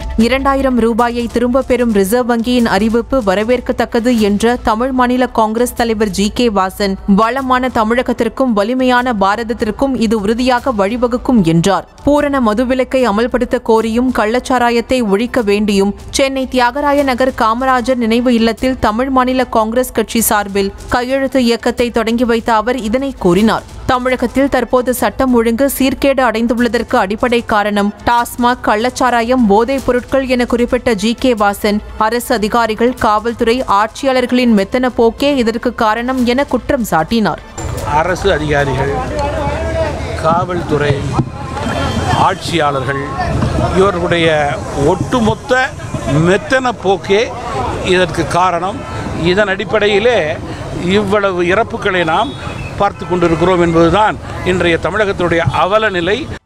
இரண்டாயிரம் ரூபாயை திரும்பப் பெறும் ரிசர்வ் வங்கியின் அறிவிப்பு வரவேற்கத்தக்கது என்ற தமிழ் மாநில காங்கிரஸ் தலைவர் ஜி கே வாசன் வளமான தமிழகத்திற்கும் வலிமையான பாரதத்திற்கும் இது உறுதியாக வழிவகுக்கும் என்றார் பூரண மதுவிலக்கை அமல்படுத்த கோரியும் கள்ளச்சாராயத்தை ஒழிக்க வேண்டியும் சென்னை தியாகராய நகர் காமராஜர் நினைவு இல்லத்தில் தமிழ் மாநில காங்கிரஸ் கட்சி சார்பில் கையெழுத்து இயக்கத்தை தொடங்கி வைத்த அவர் இதனை கூறினார் தமிழகத்தில் தற்போது சட்டம் ஒழுங்கு சீர்கேடு அடைந்துள்ளதற்கு அடிப்படை காரணம் டாஸ்மாக் கள்ளச்சாராயம் போதைப் பொருட்கள் என குறிப்பிட்ட ஜி கே வாசன் அரசு அதிகாரிகள் காவல்துறை ஆட்சியாளர்களின் மெத்தன போக்கே இதற்கு காரணம் என குற்றம் சாட்டினார் அரசு அதிகாரிகள் காவல்துறை ஆட்சியாளர்கள் இவர்களுடைய ஒட்டுமொத்த மெத்தன போக்கே இதற்கு காரணம் இதன் அடிப்படையிலே இவ்வளவு இறப்புகளை நாம் பார்த்து கொண்டிருக்கிறோம் என்பதுதான் இன்றைய தமிழகத்தினுடைய அவல நிலை